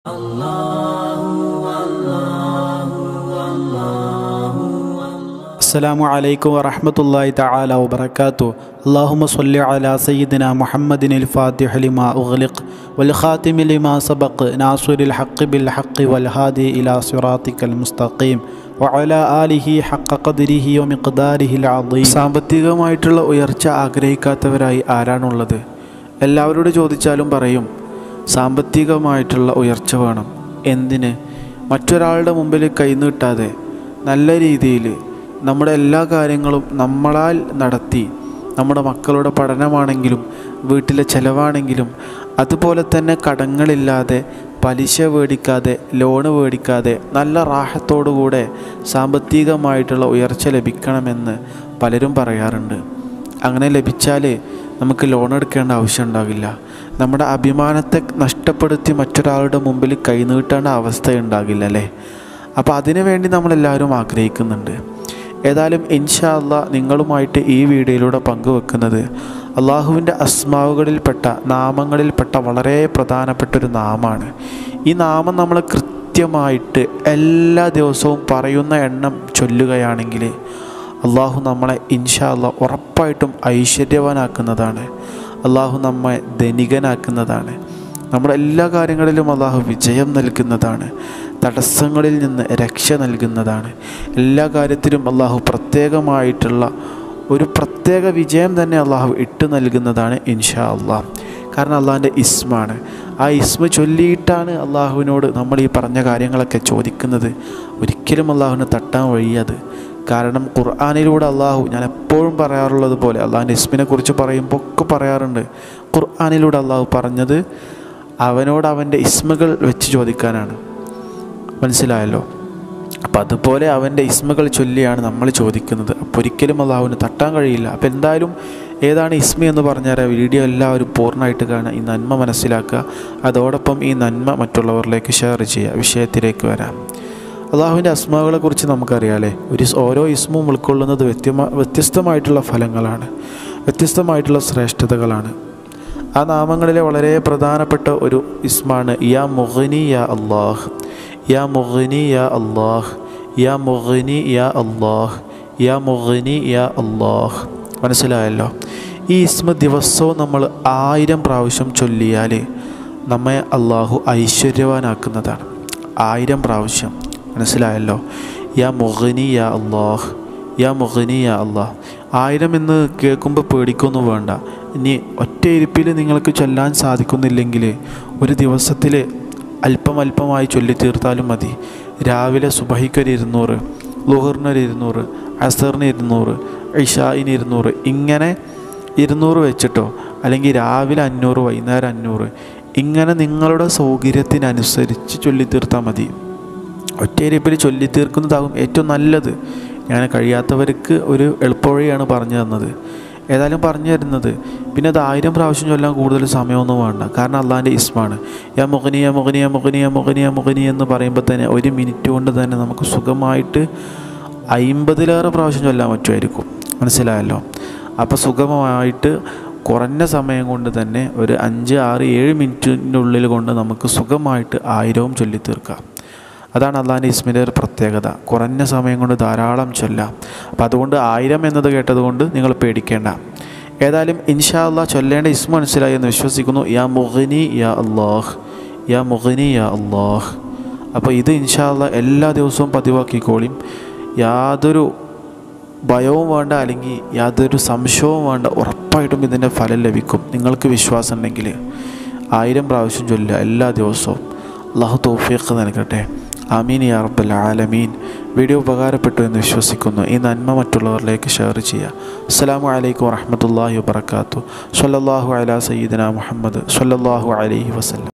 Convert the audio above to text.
السلام عليكم ورحمة الله تعالى وبركاته اللهم صل على سيدنا محمد الفاتح لما أغلق والخاتم لما سبق ناصر الحق بالحق والهادي إلى صراطك المستقيم وعلى آله حق قدره ومقداره العظيم സാമ്പത്തികമായിട്ടുള്ള ഉയർച്ച ആഗ്രഹിക്കാത്തവരായി ആരാണുള്ളത് എല്ലാവരോട് ചോദിച്ചാലും പറയും സാമ്പത്തികമായിട്ടുള്ള ഉയർച്ച വേണം എന്തിന് മറ്റൊരാളുടെ മുമ്പിൽ കൈനീട്ടാതെ നല്ല രീതിയിൽ നമ്മുടെ എല്ലാ കാര്യങ്ങളും നമ്മളാൽ നടത്തി നമ്മുടെ മക്കളുടെ പഠനമാണെങ്കിലും വീട്ടിലെ ചിലവാണെങ്കിലും അതുപോലെ തന്നെ കടങ്ങളില്ലാതെ പലിശ മേടിക്കാതെ ലോണ് മേടിക്കാതെ നല്ല റാഹത്തോടുകൂടെ സാമ്പത്തികമായിട്ടുള്ള ഉയർച്ച ലഭിക്കണമെന്ന് പലരും പറയാറുണ്ട് അങ്ങനെ ലഭിച്ചാൽ നമുക്ക് ലോൺ എടുക്കേണ്ട ആവശ്യം ഉണ്ടാകില്ല നമ്മുടെ അഭിമാനത്തെ നഷ്ടപ്പെടുത്തി മറ്റൊരാളുടെ മുമ്പിൽ കൈനീട്ടേണ്ട അവസ്ഥ ഉണ്ടാകില്ല അല്ലേ അപ്പോൾ അതിനു വേണ്ടി നമ്മളെല്ലാവരും ആഗ്രഹിക്കുന്നുണ്ട് ഏതായാലും ഇൻഷാ അല്ലാ നിങ്ങളുമായിട്ട് ഈ വീഡിയോയിലൂടെ പങ്കുവെക്കുന്നത് അള്ളാഹുവിൻ്റെ അസ്മാവുകളിൽപ്പെട്ട നാമങ്ങളിൽപ്പെട്ട വളരെ പ്രധാനപ്പെട്ട ഒരു നാമമാണ് ഈ നാമം നമ്മൾ കൃത്യമായിട്ട് എല്ലാ ദിവസവും പറയുന്ന എണ്ണം ചൊല്ലുകയാണെങ്കിൽ അള്ളാഹു നമ്മളെ ഇൻഷാ അല്ലാ ഉറപ്പായിട്ടും ഐശ്വര്യവാനാക്കുന്നതാണ് അള്ളാഹു നമ്മെ ധനികനാക്കുന്നതാണ് നമ്മുടെ എല്ലാ കാര്യങ്ങളിലും അള്ളാഹു വിജയം നൽകുന്നതാണ് തടസ്സങ്ങളിൽ നിന്ന് രക്ഷ നൽകുന്നതാണ് എല്ലാ കാര്യത്തിലും അള്ളാഹു പ്രത്യേകമായിട്ടുള്ള ഒരു പ്രത്യേക വിജയം തന്നെ അള്ളാഹു ഇട്ട് നൽകുന്നതാണ് ഇൻഷാ അള്ളാഹ് കാരണം അള്ളാഹിൻ്റെ ഇസ്മാണ് ആ ഇസ്മ ചൊല്ലിയിട്ടാണ് അള്ളാഹുവിനോട് നമ്മൾ ഈ പറഞ്ഞ കാര്യങ്ങളൊക്കെ ചോദിക്കുന്നത് ഒരിക്കലും അള്ളാഹുവിന് തട്ടാൻ വഴിയത് കാരണം ഖുർആാനിലൂടെ അള്ളാഹു ഞാൻ എപ്പോഴും പറയാറുള്ളത് പോലെ അള്ളാഹിൻ്റെ ഇസ്മിനെ കുറിച്ച് പറയുമ്പോൾ ഒക്കെ പറയാറുണ്ട് ഖുർആാനിലൂടെ അള്ളാഹു പറഞ്ഞത് അവനോട് അവൻ്റെ ഇസ്മകൾ വെച്ച് ചോദിക്കാനാണ് മനസ്സിലായല്ലോ അപ്പം അതുപോലെ അവൻ്റെ ഇസ്മകൾ ചൊല്ലിയാണ് നമ്മൾ ചോദിക്കുന്നത് അപ്പോൾ ഒരിക്കലും അള്ളാഹുവിന് തട്ടാൻ കഴിയില്ല അപ്പോൾ എന്തായാലും ഏതാണ് ഇസ്മി എന്ന് പറഞ്ഞാൽ വീഡിയോ എല്ലാവരും പൂർണ്ണമായിട്ട് കാണുക ഈ നന്മ മനസ്സിലാക്കുക അതോടൊപ്പം ഈ നന്മ മറ്റുള്ളവരിലേക്ക് ഷെയർ ചെയ്യുക വിഷയത്തിലേക്ക് വരാം അള്ളാഹുവിൻ്റെ അസ്മാകളെ കുറിച്ച് നമുക്കറിയാമല്ലേ ഒരു ഓരോ ഇസ്മും ഉൾക്കൊള്ളുന്നത് വ്യത്യമ വ്യത്യസ്തമായിട്ടുള്ള ഫലങ്ങളാണ് വ്യത്യസ്തമായിട്ടുള്ള ശ്രേഷ്ഠതകളാണ് ആ നാമങ്ങളിലെ വളരെ പ്രധാനപ്പെട്ട ഒരു ഇസ്മാണ് യാ മുഹനി യാ അള്ളാഹ് യാ മുഹനി യാ അള്ളാഹ് യാ മുഹനി യാ അള്ളാഹ് യാ മുഹനി യാ അള്ളാഹ് മനസ്സിലായല്ലോ ഈ ഇസ്മ ദിവസവും നമ്മൾ ആയിരം പ്രാവശ്യം ചൊല്ലിയാൽ നമ്മെ അള്ളാഹു ഐശ്വര്യവാനാക്കുന്നതാണ് ആയിരം പ്രാവശ്യം മനസ്സിലായല്ലോ യാ മുഹനി യാ അള്ളാഹ് യാ മുഹനി യാ അള്ളാഹ് ആയിരം എന്ന് കേൾക്കുമ്പോൾ പേടിക്കൊന്നും വേണ്ട ഇനി ഒറ്റ ഇരിപ്പിൽ നിങ്ങൾക്ക് ചൊല്ലാൻ സാധിക്കുന്നില്ലെങ്കിൽ ഒരു ദിവസത്തിൽ അല്പം അല്പമായി ചൊല്ലി തീർത്താലും മതി രാവിലെ സുബഹിക്കൊരു ഇരുന്നൂറ് ലുഹറിനൊരു ഇരുന്നൂറ് അസറിന് ഇരുന്നൂറ് ഇഷായിന് ഇരുന്നൂറ് ഇങ്ങനെ ഇരുന്നൂറ് വെച്ചിട്ടോ അല്ലെങ്കിൽ രാവിലെ അഞ്ഞൂറ് വൈകുന്നേരം അഞ്ഞൂറ് ഇങ്ങനെ നിങ്ങളുടെ സൗകര്യത്തിനനുസരിച്ച് ചൊല്ലി തീർത്താൽ മതി ഒറ്റയിരിപ്പിൽ ചൊല്ലി തീർക്കുന്നതാകും ഏറ്റവും നല്ലത് ഞാൻ കഴിയാത്തവർക്ക് ഒരു എളുപ്പവഴിയാണ് പറഞ്ഞു തന്നത് ഏതായാലും പറഞ്ഞു തരുന്നത് പിന്നെ അത് ആയിരം പ്രാവശ്യം ചൊല്ലാൻ കൂടുതൽ സമയമൊന്നും വേണ്ട കാരണം അള്ളാഹിൻ്റെ ഇസ്മാണ് യാ മുഖനി യാ മുഖനി യാ മുഖനി യാ മുഖനി യാ മുഖനി എന്ന് പറയുമ്പോൾ തന്നെ ഒരു മിനിറ്റ് കൊണ്ട് തന്നെ നമുക്ക് സുഖമായിട്ട് അയിമ്പതിലേറെ പ്രാവശ്യം ചൊല്ലാൻ പറ്റുമായിരിക്കും മനസ്സിലായല്ലോ അപ്പോൾ സുഗമമായിട്ട് കുറഞ്ഞ സമയം കൊണ്ട് തന്നെ ഒരു അഞ്ച് ആറ് ഏഴ് മിനിറ്റിൻ്റെ ഉള്ളിൽ കൊണ്ട് നമുക്ക് സുഖമായിട്ട് ആയിരവും ചൊല്ലി തീർക്കാം അതാണ് അള്ളാഹിൻ്റെ ഇസ്മിൻ്റെ ഒരു പ്രത്യേകത കുറഞ്ഞ സമയം കൊണ്ട് ധാരാളം ചൊല്ലാം അപ്പോൾ അതുകൊണ്ട് ആയിരം എന്നത് കേട്ടതുകൊണ്ട് നിങ്ങൾ പേടിക്കേണ്ട ഏതായാലും ഇൻഷാ അള്ളാഹ് ചൊല്ലേണ്ട ഇസ്മ മനസ്സിലായി എന്ന് വിശ്വസിക്കുന്നു യാ മുഹനി യാ അള്ളാഹ് യാ മുഹനി യാ അള്ളാഹ് അപ്പോൾ ഇത് ഇൻഷാ അള്ളാഹ് എല്ലാ ദിവസവും പതിവാക്കിക്കോളിയും യാതൊരു ഭയവും വേണ്ട അല്ലെങ്കിൽ യാതൊരു സംശയവും വേണ്ട ഉറപ്പായിട്ടും ഇതിൻ്റെ ഫലം ലഭിക്കും നിങ്ങൾക്ക് വിശ്വാസം ഉണ്ടെങ്കിൽ ആയിരം പ്രാവശ്യം ചൊല്ലുക എല്ലാ ദിവസവും അള്ളാഹു തൗഫീഖ് നൽകട്ടെ ആമീൻ യാ റബ്ബൽ ആലമീൻ വീഡിയോ ഉപകാരപ്പെട്ടു എന്ന് വിശ്വസിക്കുന്നു ഈ നന്മ മറ്റുള്ളവരിലേക്ക് ഷെയർ ചെയ്യുക അസ്സലാമു അലൈക്കും വറഹമത്തല്ലാഹി വബർക്കാത്തു സല്ലല്ലാഹു അലാ സയ്യിദന മുഹമ്മദ് സല്ലല്ലാഹു അലൈഹി വസല്ലം